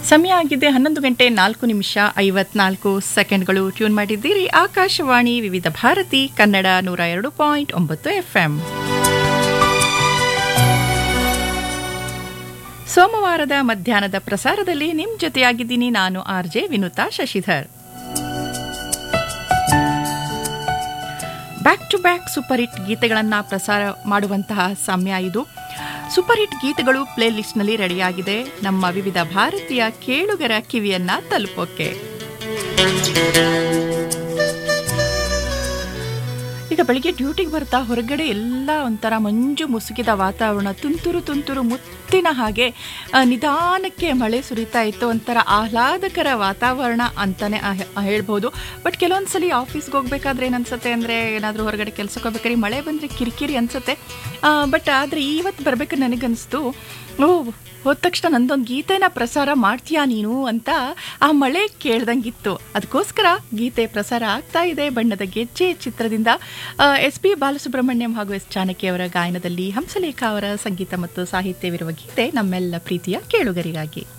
ಸಮಯ ಆಗಿದೆ ಹನ್ನೊಂದು ಗಂಟೆ ನಾಲ್ಕು ನಿಮಿಷ ಐವತ್ನಾಲ್ಕು ಸೆಕೆಂಡ್ಗಳು ಟ್ಯೂನ್ ಮಾಡಿದ್ದೀರಿ ಆಕಾಶವಾಣಿ ವಿವಿಧ ಭಾರತಿ ಕನ್ನಡ ನೂರ ಎರಡು ಪಾಯಿಂಟ್ ಒಂಬತ್ತು ಎಫ್ಎಂ ಸೋಮವಾರದ ಮಧ್ಯಾಹ್ನದ ಪ್ರಸಾರದಲ್ಲಿ ನಿಮ್ ಜೊತೆಯಾಗಿದ್ದೀನಿ ನಾನು R J Vinutha Shashidhar back to back super hit ಗೀತೆಗಳನ್ನು ಪ್ರಸಾರ ಮಾಡುವಂತಹ ಸಮಯ ಇದು ಸೂಪರ್ ಹಿಟ್ ಗೀತೆಗಳು ಪ್ಲೇ ಲಿಸ್ಟ್ನಲ್ಲಿ ರೆಡಿಯಾಗಿದೆ ನಮ್ಮ ವಿವಿಧ ಭಾರತೀಯ ಕೇಳುಗರ ಕಿವಿಯನ್ನ ತಲುಪೋಕೆ ಈಗ ಬೆಳಿಗ್ಗೆ ಡ್ಯೂಟಿಗೆ ಬರ್ತಾ ಹೊರಗಡೆ ಎಲ್ಲ ಒಂಥರ ಮಂಜು ಮುಸುಕಿದ ವಾತಾವರಣ ತುಂತುರು ತುಂತುರು ಮುತ್ತಿನ ಹಾಗೆ ಆ, ನಿಧಾನಕ್ಕೆ ಮಳೆ ಸುರಿತಾ ಇತ್ತು ಒಂಥರ ಆಹ್ಲಾದಕರ ವಾತಾವರಣ ಅಂತಾನೆ ಆ- ಆ ಹೇಳ್ಬೋದು ಬಟ್ ಕೆಲವೊಂದ್ಸಲಿ ಆಫೀಸ್ಗೆ ಹೋಗ್ಬೇಕಾದ್ರೆ ಏನನ್ಸುತ್ತೆ ಅಂದರೆ ಏನಾದರೂ ಹೊರಗಡೆ ಕೆಲ್ಸಕ್ಕೆ ಹೋಗ್ಬೇಕಾದ್ರೆ ಮಳೆ ಬಂದರೆ ಕಿರಿಕಿರಿ ಅನ್ಸುತ್ತೆ ಬಟ್ ಆದರೆ ಇವತ್ತು ಬರಬೇಕು ನನಗನ್ನಿಸ್ತು ಓ ಹೋದ ತಕ್ಷಣ ನಂದೊಂದು ಗೀತೆನ ಪ್ರಸಾರ ಮಾಡ್ತೀಯಾ ನೀನು ಅಂತ ಆ ಮಳೆ ಕೇಳ್ದಂಗಿತ್ತು ಅದಕ್ಕೋಸ್ಕರ ಗೀತೆ ಪ್ರಸಾರ ಆಗ್ತಾ ಇದೆ ಬಣ್ಣದ ಗೆಜ್ಜೆ ಚಿತ್ರದಿಂದ ಎಸ್ ಪಿ ಬಾಲಸುಬ್ರಹ್ಮಣ್ಯಂ ಹಾಗೂ ಎಸ್ ಜಾನಕಿ ಅವರ ಗಾಯನದಲ್ಲಿ ಹಂಸಲೇಖ ಅವರ ಸಂಗೀತ ಮತ್ತು ಸಾಹಿತ್ಯವಿರುವ ಗೀತೆ ನಮ್ಮೆಲ್ಲ ಪ್ರೀತಿಯ ಕೇಳುಗರಿಗಾಗಿ